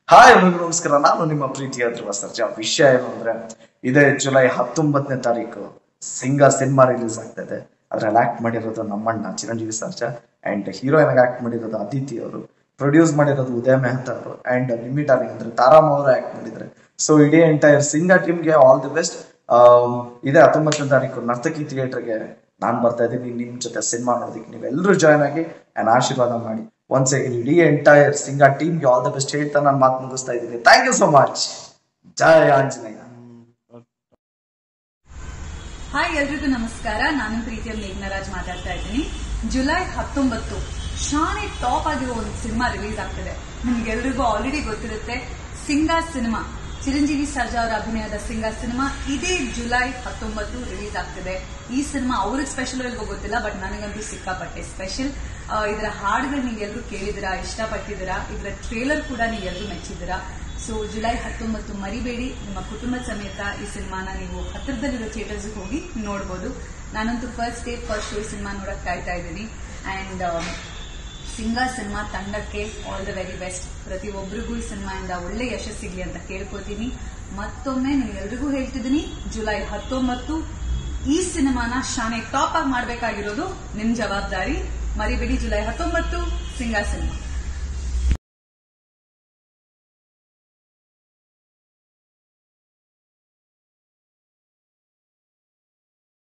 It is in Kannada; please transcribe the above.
ಹಾಯ್ ಎಲ್ರಿಗೂ ನಮಸ್ಕಾರ ನಾನು ನಿಮ್ಮ ಪ್ರೀತಿಯ ಧ್ರುವ ಸರ್ಜಾ ವಿಷಯ ಏನು ಅಂದ್ರೆ ಇದೇ ಜುಲೈ ಹತ್ತೊಂಬತ್ತನೇ ತಾರೀಕು ಸಿಂಗ ಸಿನಿಮಾ ರಿಲೀಸ್ ಆಗ್ತಾ ಇದೆ ಅದ್ರಲ್ಲಿ ಆಕ್ಟ್ ಮಾಡಿರೋದು ನಮ್ಮಣ್ಣ ಚಿರಂಜೀವಿ ಸರ್ಜಾ ಅಂಡ್ ಹೀರೋಯಿನ್ ಆಗಿ ಆಕ್ಟ್ ಮಾಡಿರೋದು ಅದಿತಿ ಅವರು ಪ್ರೊಡ್ಯೂಸ್ ಮಾಡಿರೋದು ಉದಯ ಮೆಹ್ತಾ ಅವರು ಅಂಡ್ ನಿಮ್ಮಿ ಡಾರ್ಲಿಂಗ್ ಅಂದ್ರೆ ತಾರಾಮ್ ಅವರು ಆಕ್ಟ್ ಮಾಡಿದ್ದಾರೆ ಸೊ ಇಡೀ ಎಂಟೈರ್ ಸಿಂಗ ಟೀಮ್ಗೆ ಆಲ್ ದಿ ಬೆಸ್ಟ್ ಇದೇ ಹತ್ತೊಂಬತ್ತನೇ ತಾರೀಕು ನರ್ತಕಿ ಥಿಯೇಟರ್ಗೆ ನಾನ್ ಬರ್ತಾ ಇದ್ದೀನಿ ನಿಮ್ ಜೊತೆ ಸಿನಿಮಾ ನೋಡೋದಕ್ಕೆ ನೀವೆಲ್ಲರೂ ಜಾಯ್ನ್ ಆಗಿ ಅಂಡ್ ಆಶೀರ್ವಾದ ಮಾಡಿ ಒನ್ಸ್ ಅಗೇನ್ ಇಡೀ ಎಂಟೈರ್ ಸಿಂಗಾ ಟೀಮ್ಗೆ ಆಲ್ ದ ಬೆಸ್ಟ್ ಹೇಳ್ತಾ ನಾನು ಮಾತು ಮುಗಿಸ್ತಾ ಇದ್ದೀನಿ thank you so much Jaya Anjaneya hi ಎಲ್ರಿಗೂ ನಮಸ್ಕಾರ ನಾನು ಪ್ರೀತಿಯ ಮೇಘನರಾಜ್ ಮಾತಾಡ್ತಾ ಇದ್ದೀನಿ ಜುಲೈ ಹತ್ತೊಂಬತ್ತು ಶಾನೆ ಟಾಪ್ ಆಗಿರೋ ಒಂದು ಸಿನಿಮಾ ರಿಲೀಸ್ ಆಗ್ತಿದೆ ನಿಮ್ಗೆಲ್ರಿಗೂ ಆಲ್ರೆಡಿ ಗೊತ್ತಿರುತ್ತೆ ಸಿಂಗಾ ಸಿನಿಮಾ ಚಿರಂಜೀವಿ ಸರ್ಜಾ ಅವರ ಅಭಿನಯದ ಸಿಂಗಾ ಸಿನಿಮಾ ಇದೇ ಜುಲೈ ಹತ್ತೊಂಬತ್ತು ರಿಲೀಸ್ ಆಗ್ತಿದೆ ಈ ಸಿನಿಮಾ ಅವ್ರಿಗೆ ಸ್ಪೆಷಲ್ ಇಲ್ವೋ ಗೊತ್ತಿಲ್ಲ ಬಟ್ ನನಗಂತೂ ಸಿಕ್ಕಾಪಟ್ಟೆ ಸ್ಪೆಷಲ್ ಇದರ ಹಾಡುಗಳು ನೀವೆಲ್ಲರೂ ಕೇಳಿದಿರಾ ಇಷ್ಟಪಟ್ಟಿದ್ದೀರಾ ಇದರ ಟ್ರೇಲರ್ ಕೂಡ ನೀವೆಲ್ಲರೂ ಮೆಚ್ಚಿದ್ದೀರಾ ಸೊ ಜುಲೈ ಹತ್ತೊಂಬತ್ತು ಮರಿಬೇಡಿ ನಿಮ್ಮ ಕುಟುಂಬ ಸಮೇತ ಈ ಸಿನಿಮಾನ ನೀವು ಹತ್ತಿರದಲ್ಲಿರೋ ಥಿಯೇಟರ್ಸ್ ಹೋಗಿ ನೋಡ್ಬೋದು ನಾನಂತೂ first day first show cinema ನೋಡಕ್ ಕಾಯ್ತಾ ಇದ್ದೀನಿ ಅಂಡ್ ಸಿಂಗಾ ಸಿನಿಮಾ ತಂಡಕ್ಕೆ ಆಲ್ ದ ವೆರಿ ಬೆಸ್ಟ್ ಪ್ರತಿಯೊಬ್ಬರಿಗೂ ಈ ಸಿನಿಮಾಯಿಂದ ಒಳ್ಳೆ ಯಶಸ್ಸು ಸಿಗ್ಲಿ ಅಂತ ಕೇಳ್ಕೊತೀನಿ ಮತ್ತೊಮ್ಮೆ ನಿಮ್ಗೆಲ್ರಿಗೂ ಹೇಳ್ತಿದ್ದೀನಿ ಜುಲೈ ಹತ್ತೊಂಬತ್ತು ಈ ಸಿನಿಮಾನ ಶಾನೆ ಟಾಪ್ ಆಗಿ ಮಾಡಬೇಕಾಗಿರೋದು ನಿಮ್ ಜವಾಬ್ದಾರಿ ಮರಿಬೇಡಿ ಜುಲೈ ಹತ್ತೊಂಬತ್ತು ಸಿಂಗಾ ಸಿನಿಮಾ